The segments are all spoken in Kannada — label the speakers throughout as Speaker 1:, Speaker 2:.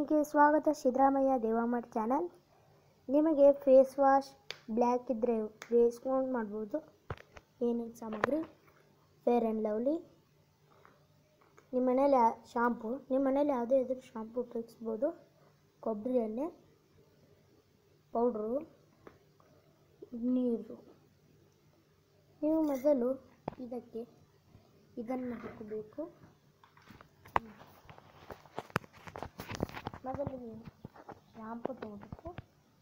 Speaker 1: ಎಲ್ಲರಿಗೆ ಸ್ವಾಗತ ಸಿದ್ದರಾಮಯ್ಯ ದೇವಮಠ ಚಾನಲ್ ನಿಮಗೆ ಫೇಸ್ ವಾಶ್ ಬ್ಲ್ಯಾಕ್ ಇದ್ದರೆ ಫೇಸ್ ವಾಶ್ ಮಾಡ್ಬೋದು ಏನೇನು ಸಾಮಗ್ರಿ ಫೇರ್ ಆ್ಯಂಡ್ ಲವ್ಲಿ ನಿಮ್ಮ ಮನೇಲಿ ಯಾ ಶಾಂಪು ನಿಮ್ಮ ಮನೇಲಿ ಯಾವುದೇ ಇದ್ರೂ ಶಾಂಪು ಉಪಯೋಗಿಸ್ಬೋದು ಕೊಬ್ಬರಿ ಎಣ್ಣೆ ಪೌಡ್ರು ನೀರು ನೀವು ಮೊದಲು ಇದಕ್ಕೆ ಇದನ್ನು ಹಾಕಬೇಕು ಮೊದಲು ನೀವು ಶಾಂಪು ತಗೋಬೇಕು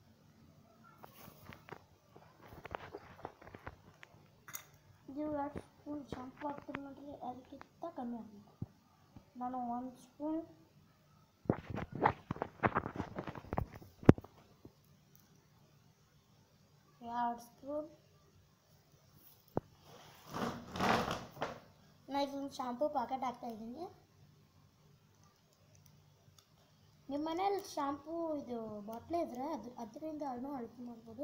Speaker 1: ಇದು ಎರಡು ಸ್ಪೂನ್ ಶಾಂಪು ಹಾಕ್ತೀನಿ ನೋಡ್ರಿ ಅದಕ್ಕಿಂತ ಕಮ್ಮಿ ಆಗಬೇಕು ನಾನು ಒಂದು ಸ್ಪೂನ್ ಎರಡು ಸ್ಪೂನ್ ನಾ ಇದೊಂದು ಶಾಂಪು ಪ್ಯಾಕೆಟ್ ಹಾಕ್ತಾ ಇದ್ದೀನಿ ನಿಮ್ಮ ಮನೇಲಿ ಶಾಂಪೂ ಇದು ಬಾಟ್ಲೆ ಇದ್ರೆ ಅದು ಅದರಿಂದ ಹಣ್ಣು ಅಳತೆ ಮಾಡ್ಬೋದು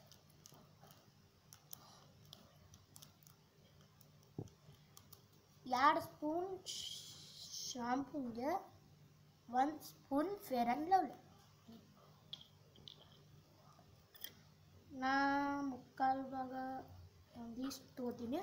Speaker 1: ಎರಡು ಸ್ಪೂನ್ ಶಾಂಪೂಗೆ ಒಂದು ಸ್ಪೂನ್ ಫೇರ್ ಆ್ಯಂಡ್ ಲವ್ಲಿ ನಾ ಮುಕ್ಕಾಲು ಭಾಗ ಒಂದಿಷ್ಟು ತೊಗೋತೀನಿ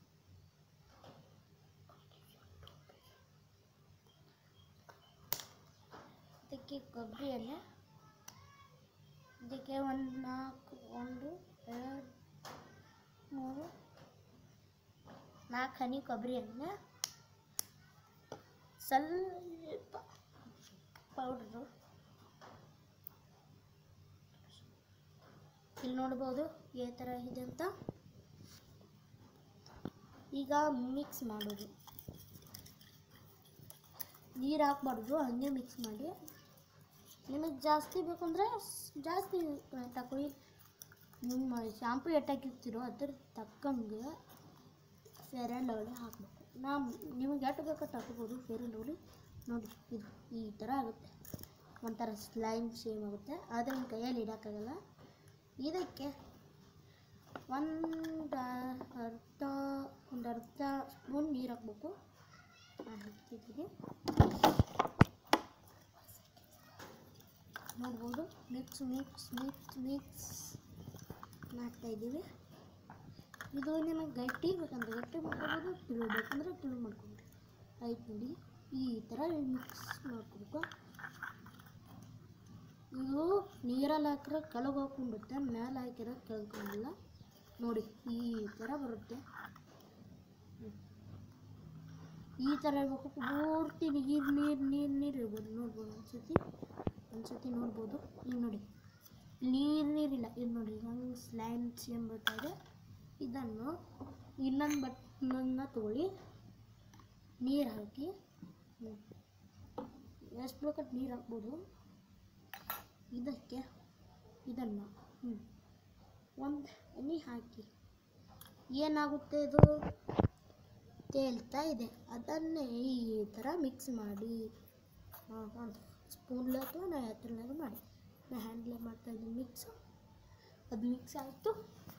Speaker 1: ಇದಕ್ಕೆ ಕೊಬ್ಬರಿ ಎಣ್ಣೆ ಇದಕ್ಕೆ ಒಂದು ನಾಲ್ಕು ಒಂದು ಎರಡು ಮೂರು ನಾಲ್ಕು ಹನಿ ಕೊಬ್ಬರಿ ಎಣ್ಣೆ ಸ್ವಲ್ಪ ಪೌಡ್ರು ಇಲ್ಲಿ ನೋಡ್ಬೋದು ಈ ಥರ ಇದೆ ಅಂತ ಈಗ ಮಿಕ್ಸ್ ಮಾಡೋದು ನೀರು ಹಾಕ್ಬಾರ್ದು ಹಂಗೆ ಮಿಕ್ಸ್ ಮಾಡಿ ನಿಮಗೆ ಜಾಸ್ತಿ ಬೇಕಂದರೆ ಜಾಸ್ತಿ ತಗೊಳ್ಳಿ ನಿಮ್ಮ ಶಾಂಪು ಎಟ್ಟಾಕಿರ್ತೀರೋ ಅದ್ರ ತಕ್ಕಂಗೆ ಫೇರ್ ಆ್ಯಂಡ್ ಲವ್ಲಿ ಹಾಕಬೇಕು ನಾ ನಿಮಗೆ ಎಷ್ಟು ಬೇಕೋ ತಗೋಬೋದು ಫೇರ್ ಆ್ಯಂಡ್ ಲವ್ಲಿ ನೋಡಿ ಇದು ಈ ಥರ ಆಗುತ್ತೆ ಒಂಥರ ಸ್ಲೈಮ್ ಸೇಮ್ ಆಗುತ್ತೆ ಆದರೆ ನಿಮ್ಮ ಕೈಯಲ್ಲಿ ಇಡೋಕ್ಕಾಗಲ್ಲ ಇದಕ್ಕೆ ಒಂದು ಅರ್ಧ ಒಂದು ಅರ್ಧ ಸ್ಪೂನ್ ನೀರು ಹಾಕ್ಬೇಕು ನಾನು ಹಾಕ್ತಿದ್ದೀನಿ ನೋಡ್ಬೋದು ಮಿಕ್ಸ್ ಮಿಕ್ಸ್ ಮಿಕ್ಸ್ ಮಿಕ್ಸ್ ಮಾಡ್ತಾ ಇದ್ದೀವಿ ಇದು ನಿಮಗೆ ಗಟ್ಟಿ ಬೇಕಂದ್ರೆ ಗಟ್ಟಿ ಮಾಡ್ಕೋಬೋದು ಪಿಳು ಬೇಕಂದ್ರೆ ಪಿಳು ಮಾಡ್ಕೊಬೋದು ಆಯ್ತು ನೋಡಿ ಈ ಥರ ಮಿಕ್ಸ್ ಮಾಡ್ಕೊಬೇಕು ಇದು ನೀರಲ್ಲಿ ಹಾಕಿದ್ರೆ ಕೆಳಗೆ ಹೋಗ್ಕೊಂಡ್ಬಿಡುತ್ತೆ ಮೇಲೆ ಹಾಕಿರೋ ಕೆಳ್ಕೊಂಡಿಲ್ಲ ನೋಡಿ ಈ ಥರ ಬರುತ್ತೆ ಹ್ಮ್. ಈ ಥರ ಇರಬೇಕು ಪೂರ್ತಿ ನೀರು ನೀರು ನೀರು ನೀರು ಇರ್ಬೋದು ನೋಡ್ಬೋದು ಒಂದ್ಸತಿ ಒಂದ್ಸತಿ ನೋಡ್ಬೋದು ಈಗ ನೋಡಿ ನೀರು ನೀರಿಲ್ಲ ಇದು ನೋಡಿ ಹಂಗೆ ಸ್ಲೈಮ್ ಸೇಮ್ ಬರ್ತಾ ಇದೆ ಇದನ್ನು ಇನ್ನೊಂದು ಬಟ್ಟನ್ನ ತೊಗೊಳ್ಳಿ ನೀರು ಹಾಕಿ ಹ್ಮ್. ಎಷ್ಟು ಬೇಕಟ್ಟು ನೀರು ಹಾಕ್ಬೋದು ಇದಕ್ಕೆ ಇದನ್ನು ಹ್ಞೂ ಒಂದು ಎಣ್ಣೆ ಹಾಕಿ ಏನಾಗುತ್ತೆ ಇದು ತೇಲ್ತಾ ಇದೆ ಅದನ್ನೇ ಈ ಥರ ಮಿಕ್ಸ್ ಮಾಡಿ ಒಂದು ಸ್ಪೂನ್ಲೆ ಅಥವಾ ನಾ ಹತ್ರನಾದ್ರು ಮಾಡಿ ನಾ ಹ್ಯಾಂಡ್ಲೆ ಮಾಡ್ತಾ ಇದ್ದೀನಿ ಮಿಕ್ಸು ಅದು ಮಿಕ್ಸ್ ಆಯಿತು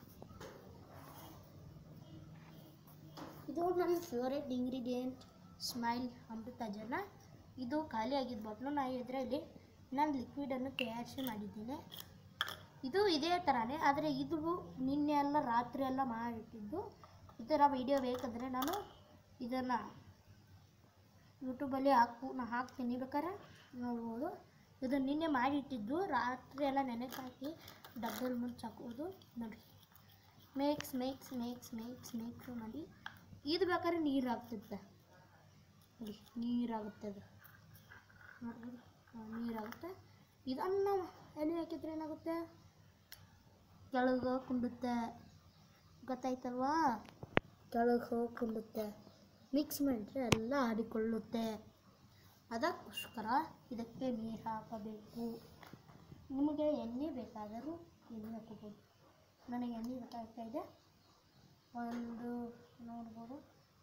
Speaker 1: ಇದು ನನ್ನ ಫೇವ್ರೇಟ್ ಇಂಗ್ರೀಡಿಯೆಂಟ್ ಸ್ಮೈಲ್ ಅಮೃತ ಜನ ಇದು ಖಾಲಿ ಆಗಿದ್ದ ಬಾಟ್ಲು ನಾ ಇದರಲ್ಲಿ ನಾನು ಲಿಕ್ವಿಡನ್ನು ತಯಾರಿಸಿ ಮಾಡಿದ್ದೀನಿ ಇದು ಇದೇ ಥರನೇ ಆದರೆ ಇದು ನಿನ್ನೆ ಎಲ್ಲ ರಾತ್ರಿ ಎಲ್ಲ ಮಾಡಿಟ್ಟಿದ್ದು ಈ ಥರ ವಿಡಿಯೋ ಬೇಕಂದರೆ ನಾನು ಇದನ್ನು ಯೂಟ್ಯೂಬಲ್ಲಿ ಹಾಕು ನಾನು ಹಾಕ್ತೀನಿ ಬೇಕಾದ್ರೆ ನೋಡ್ಬೋದು ಇದು ನಿನ್ನೆ ಮಾಡಿಟ್ಟಿದ್ದು ರಾತ್ರಿ ಎಲ್ಲ ನೆನೆಗೆ ಹಾಕಿ ಡಬ್ಬಲ್ಲಿ ಮುಂಚೆ ಹಾಕೋದು ನೋಡಿ mix mix mix mix mix ಮಾಡಿ ಇದು ಬೇಕಾದ್ರೆ ನೀರು ಹಾಕ್ತಿತ್ತೆ ನೋಡಿ ನೀರಾಗುತ್ತೆ ಅದು ನೋಡ್ಬೋದು ನೀರಾಗುತ್ತೆ ಇದನ್ನು ಎಣ್ಣೆ ಹಾಕಿದ್ರೆ ಏನಾಗುತ್ತೆ ಕೆಳಗೆ ಕುಂಡುತ್ತೆ ಗೊತ್ತಾಯ್ತಲ್ವಾ ಕೆಳಗೆ ಹೋಗಿ ಕುಂಡುತ್ತೆ ಮಿಕ್ಸ್ ಮಾಡಿದ್ರೆ ಎಲ್ಲ ಆಡಿಕೊಳ್ಳುತ್ತೆ ಅದಕ್ಕೋಸ್ಕರ ಇದಕ್ಕೆ ನೀರು ಹಾಕಬೇಕು ನಿಮಗೆ ಎಣ್ಣೆ ಬೇಕಾದರೂ ಎಣ್ಣೆ ಹಾಕೋಬೋದು ನನಗೆ ಎಣ್ಣೆ ಬೇಕಾಗ್ತಾ ಇದೆ ಒಂದು ನೋಡ್ಬೋದು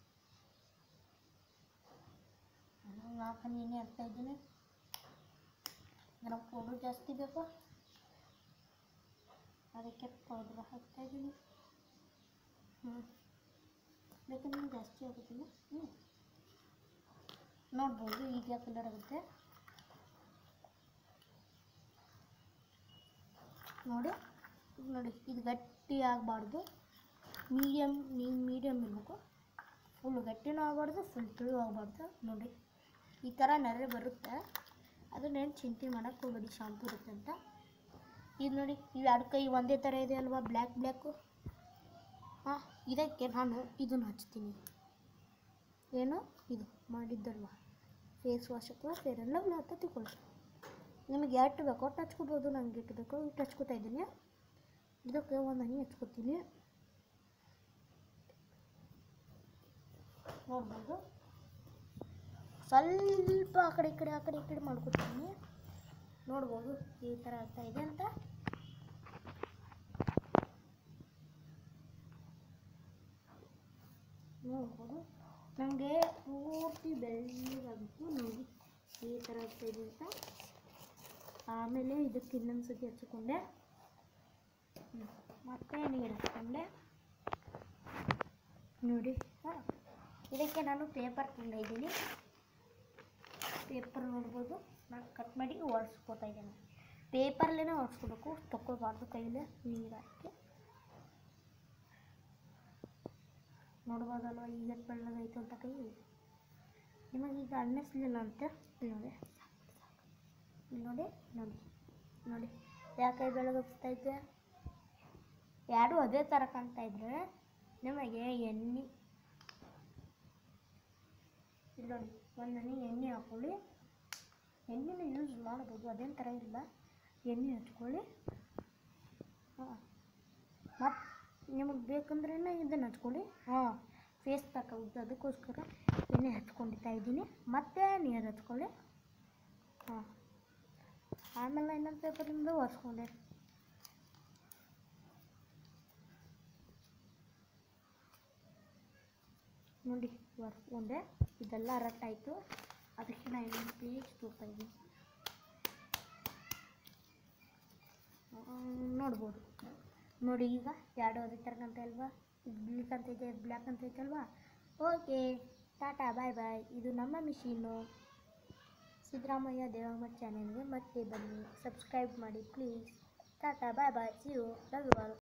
Speaker 1: ನಾನು ನಾಲ್ಕು ಹನಿ ಎಣ್ಣೆ ಹಾಕ್ತಾ ಇದ್ದೀನಿ ನನಗೆ ಪೌಡ್ರ್ ಜಾಸ್ತಿ ಬೇಕು ಅದಕ್ಕೆ ಪೌಡ್ರ್ ಹಾಕ್ತಾ ಇದ್ದೀನಿ ಹ್ಞೂ ಬೇಕಂದ್ರೆ ಜಾಸ್ತಿ ಆಗೋದಿಲ್ಲ ಹ್ಞೂ ನೋಡ್ಬೋದು ಈಗ ಕಲರ್ ಆಗುತ್ತೆ ನೋಡಿ ಈಗ ನೋಡಿ ಇದು ಗಟ್ಟಿ ಆಗಬಾರ್ದು ಮೀಡಿಯಮ್ ನೀವು ಮೀಡಿಯಮ್ ಇರಬೇಕು ಫುಲ್ ಗಟ್ಟಿನೂ ಆಗಬಾರ್ದು ಫುಲ್ ತಿಳು ಆಗಬಾರ್ದು ನೋಡಿ ಈ ಥರ ನೆರೆ ಬರುತ್ತೆ ಅದನ್ನೇನು ಚಿಂತೆ ಮಾಡೋಕ್ಕೆ ಹೋಗಬೇಡಿ ಶಾಂಪು ಇರುತ್ತೆ ಅಂತ ಇದು ನೋಡಿ ಇವು ಎರಡು ಕೈ ಒಂದೇ ಥರ ಇದೆ ಅಲ್ವಾ ಬ್ಲ್ಯಾಕ್ ಬ್ಲ್ಯಾಕು ಹಾಂ ಇದಕ್ಕೆ ನಾನು ಇದನ್ನು ಹಚ್ತೀನಿ ಏನು ಇದು ಮಾಡಿದ್ದಲ್ವ ಫೇಸ್ ವಾಶ್ ಅಥವಾ ಫೇರ್ ಅಂಡ್ ಲವ್ಲಿ ಅಂತ ತಿಳ್ಕೊಳ್ಳಿ ನಿಮಗೆ ಎಷ್ಟು ಬೇಕೋ ಅಷ್ಟು ಹಚ್ಕೋಬೋದು ನಂಗೆ ಎಷ್ಟು ಬೇಕೋ ಇಟ್ಟು ಹಚ್ಕೋತಾ ಇದ್ದೀನಿ ಇದಕ್ಕೆ ಒಂದು ಹನಿ ಹಚ್ಕೋತೀನಿ ನೋಡ್ಬೋದು ಸ್ವಲ್ಪ ಆ ಕಡೆ ಈ ಕಡೆ ಆ ಕಡೆ ಈ ಕಡೆ ಮಾಡ್ಕೊತೀನಿ ನೋಡ್ಬೋದು ಈ ಥರ ಆಗ್ತಾ ಇದೆ ಅಂತ ನೋಡ್ಬೋದು ನನಗೆ ಪೂರ್ತಿ ಬೆಳ್ಳಗಾಗಿತ್ತು ನೋಡಿ ಈ ಥರ ಆಗ್ತಾ ಇದೆ ಅಂತ ಆಮೇಲೆ ಇದಕ್ಕೆ ಇನ್ನೊಂದು ಸತಿ ಹಚ್ಚಿಕೊಂಡೆ ಹ್ಮ್. ಮತ್ತೆ ನೀರು ಹಚ್ಕೊಂಡೆ ನೋಡಿ ಹಾಂ ಇದಕ್ಕೆ ನಾನು ಪೇಪರ್ ಇದ್ದೀನಿ ಪೇಪರ್ ನೋಡ್ಬೋದು ನಾನು ಕಟ್ ಮಾಡಿ ಒರೆಸ್ಕೋತಾ ಇದ್ದೇನೆ ಪೇಪರ್ಲೇನೆ ಒರೆಸ್ಕೋಬೇಕು ತಗೊಳ್ಬಾರ್ದು ಕೈಲೇ ನೀರು ಹಾಕಿ ನೋಡ್ಬೋದಲ್ವ ಈಗ ಬೆಳ್ಳಗಾಯ್ತು ಅಂತ ಕೈ ನಿಮಗೆ ಈಗ ಅನ್ನಿಸ್ಲಿಲ್ಲ ಅಂತ ಇಲ್ಲಿ ನೋಡಿ ಇಲ್ಲಿ ನೋಡಿ ನೋಡಿ ನೋಡಿ ಯಾಕೆ ಬೆಳಗೈತೆ ಎರಡು ಅದೇ ಥರ ಕಾಣ್ತಾ ಇದ್ರೆ ನಿಮಗೆ ಎಣ್ಣೆ ಇಲ್ಲಿ ನೋಡಿ ಒಂದು ಹನಿ ಎಣ್ಣೆ ಹಾಕ್ಕೊಳ್ಳಿ ಎಣ್ಣೆನ ಯೂಸ್ ಮಾಡ್ಬೋದು ಅದೇನು ಥರ ಇಲ್ಲ ಎಣ್ಣೆ ಹಚ್ಕೊಳ್ಳಿ ಹಾಂ ಮತ್ತು ನಿಮಗೆ ಬೇಕಂದ್ರೆ ಇದನ್ನು ಹಚ್ಕೊಳ್ಳಿ ಹಾಂ ಫೇಸ್ ಪ್ಯಾಕ್ ಆಗುತ್ತೆ ಅದಕ್ಕೋಸ್ಕರ ಎಣ್ಣೆ ಹಚ್ಕೊಂಡಿರ್ತಾ ಇದ್ದೀನಿ ಮತ್ತೆ ನೀರು ಹಚ್ಕೊಳ್ಳಿ ಹಾಂ ಆಮೇಲೆ ಇನ್ನೊಂದು ಪೇಪರಿಂದ ಒರೆಸ್ಕೊಂಡೆ ನೋಡಿ ಒರೆಸ್ಕೊಂಡೆ ಇದೆಲ್ಲ ರಟ್ಟಾಯಿತು ಅದಕ್ಕೆ ನಾನು ಇನ್ನೊಂದು ಪೇಜ್ ತೋರ್ತಾ ಇದ್ದೀನಿ ನೋಡ್ಬೋದು ನೋಡಿ ಈಗ ಎರಡು ಅದೇ ಥರ ಕಾಣ್ತಾ ಇಲ್ವಾ ಇದು ಬ್ಲ್ಯಾಕ್ ಅಂತ ಇದೆ ಬ್ಲ್ಯಾಕ್ ಅಂತ ಐತಲ್ವಾ ಓಕೆ ಟಾಟಾ ಬಾಯ್ ಬಾಯ್ ಇದು ನಮ್ಮ ಮಿಷೀನು ಸಿದ್ದರಾಮಯ್ಯ ದೇವಮ್ಮ ಚಾನೆಲ್ಗೆ ಮತ್ತೆ ಬನ್ನಿ ಸಬ್ಸ್ಕ್ರೈಬ್ ಮಾಡಿ please tata bye bye see you love you all